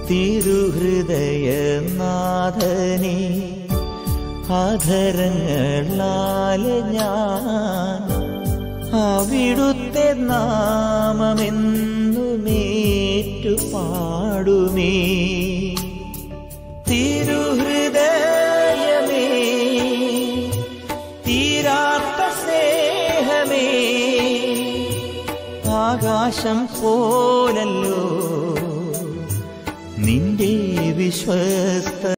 തിരുഹൃദയനാഥനെ ആധരങ്ങളാല് ഞാൻ അവിടുത്തെ നാമമെന്നുമേറ്റു പാടുമേ തിരുഹൃദയമേ തീരാത്ത സ്നേഹമേ ആകാശം പോലല്ലോ നിന്റെ വിശ്വസ്ത